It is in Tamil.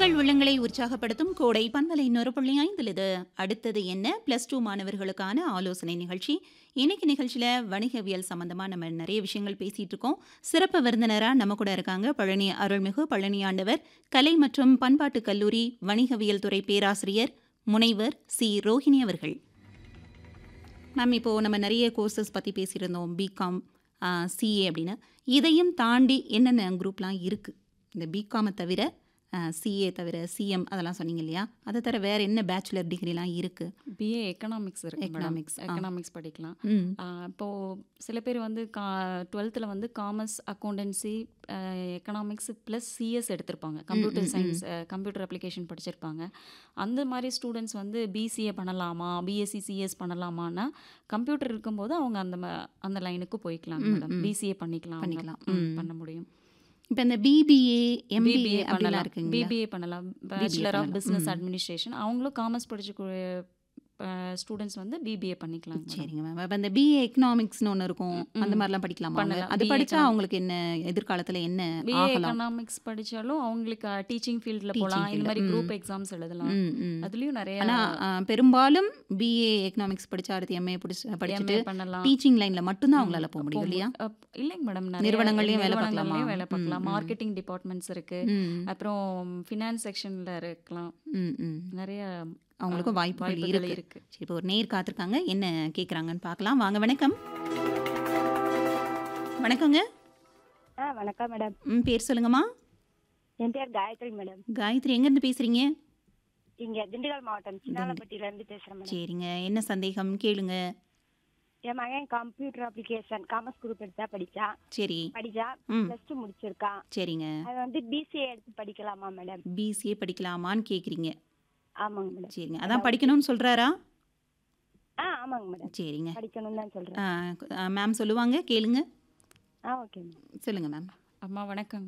உங்கள் உள்ளங்களை உற்சாகப்படுத்தும் கோடை பண்பலை இன்னொரு புள்ளி ஐந்தில் இது அடுத்தது என்ன ப்ளஸ் டூ மாணவர்களுக்கான ஆலோசனை நிகழ்ச்சி இன்னைக்கு நிகழ்ச்சியில் வணிகவியல் சம்பந்தமாக நம்ம நிறைய விஷயங்கள் பேசிகிட்டு இருக்கோம் சிறப்பு விருந்தினராக நம்ம கூட இருக்காங்க பழனி அருள்மிகு பழனி ஆண்டவர் கலை மற்றும் பண்பாட்டு கல்லூரி வணிகவியல் துறை பேராசிரியர் முனைவர் சி ரோஹிணி அவர்கள் மேம் இப்போது நம்ம நிறைய கோர்சஸ் பற்றி பேசியிருந்தோம் பிகாம் சிஏ அப்படின்னு இதையும் தாண்டி என்னென்ன குரூப்லாம் இருக்குது இந்த பிகாமை தவிர சிஏ தவிர சிஎம் அதெல்லாம் சொன்னீங்க இல்லையா அதை தவிர வேறு என்ன பேச்சுலர் டிகிரிலாம் இருக்குது பிஏ எக்கனாமிக்ஸ் இருக்கு Economics, ஆ. எக்கனாமிக்ஸ் படிக்கலாம் ம் ஆ, இப்போ சில பேர் வந்து கா டுவெல்த்தில் வந்து commerce accountancy economics plus CS எடுத்திருப்பாங்க கம்ப்யூட்டர் சயின்ஸ் கம்ப்யூட்டர் அப்ளிகேஷன் படிச்சிருப்பாங்க அந்த மாதிரி ஸ்டூடெண்ட்ஸ் வந்து பிசிஏ பண்ணலாமா பிஎஸ்சி சிஎஸ் பண்ணலாமான்னா கம்ப்யூட்டர் இருக்கும்போது அவங்க அந்த ம- அந்த லைனுக்கு போய்க்கலாம் ம், மேடம் ம். பிசிஏ பண்ணிக்கலாம் அவங்க. பண்ணிக்கலாம். ம், ம். பண்ண முடியும் இப்போ இந்த பிபிஏ எம்பிஏ பிபிஏ அப்படிலாம் பண்ணலாம் இருக்குங்களா பிபிஏ பண்ணலாம் பேச்சுலர் ஆஃப் பண்ணலாம். பிஸ்னஸ் ம். அட்மினிஸ்ட்ரேஷன் அவங்களும் காமர்ஸ் படிச்ச ஸ்டூடெண்ட்ஸ் வந்து பிபிஏ பண்ணிக்கலாம் madam. சரிங்க மேம் அப்போ இந்த பிஏ எக்கனாமிக்ஸ்னு ஒன்று இருக்கும் ம், அந்த ம். மாதிரிலாம் படிக்கலாமா அவங்க? பண்ணலாம். அது BA படித்தா economics. அவங்களுக்கு என்ன எதிர்காலத்தில் என்ன பிஏ ஆகலாம் எக்கனாமிக்ஸ் படிச்சாலும் அவங்களுக்கு டீச்சிங் ஃபீல்டில் Teaching போகலாம் இந்த field, மாதிரி ம். குரூப் எக்ஸாம்ஸ் எழுதலாம் ம் ம் அதுலயும் நிறைய ஆனால் பெரும்பாலும் பிஏ எக்கனாமிக்ஸ் படிச்சா அடுத்து எம்ஏ படிச்சு படிச்சுட்டு MA பண்ணலாம் டீச்சிங் லைனில் மட்டும்தான் ம், அவங்களால போக முடியும் போக இல்லையா அப்- இல்லைங்க மேடம் நிறுவனங்கள்லயும் வேலை பார்க்கலாமா? வேலை பார்க்கலாம் ம், ம். மார்க்கெட்டிங் டிபார்ட்மெண்ட்ஸ் இருக்கு ம் அப்புறம் ஃபினான்ஸ் செக்ஷன்ல இருக்கலாம் ம் ம் நிறைய அவங்களுக்கும் ஆ, வாய்ப்புகள் வாய்ப்புகள் இருக்கு இருக்கு சரி இப்போ ஒரு நேர் காத்திருக்காங்க என்ன கேட்குறாங்கன்னு பார்க்கலாம் வாங்க வணக்கம் வணக்கங்க ஆ வணக்கம் மேடம் ம் பேர் சொல்லுங்கம்மா என் பேர் காயத்ரி மேடம் காயத்ரி எங்கேருந்து பேசுறீங்க இங்க திண்டுக்கல் மாவட்டம் சின்னாலப்பட்டியில இருந்து பேசுறேன் மேடம் சரிங்க என்ன சந்தேகம் கேளுங்க என் மகன் கம்ப்யூட்டர் அப்ளிகேஷன் காமர்ஸ் குரூப் எடுத்தா படிச்சான் சரி படிச்சா ம் பிளஸ் டூ முடிச்சிருக்கான் சரிங்க அது வந்து பிசிஏ எடுத்து படிக்கலாமா மேடம் பிசிஏ படிக்கலாமான்னு கேட்குறீங்க ஆமாங்க மேடம் சரிங்க அதான் படிக்கணும்னு சொல்கிறாரா ஆ ஆமாங்க மேடம் சரிங்க படிக்கணும்னு தான் சொல்றேன் மேம் சொல்லுவாங்க கேளுங்க ஆ ஓகே மேம் சொல்லுங்க மேம் அம்மா வணக்கம்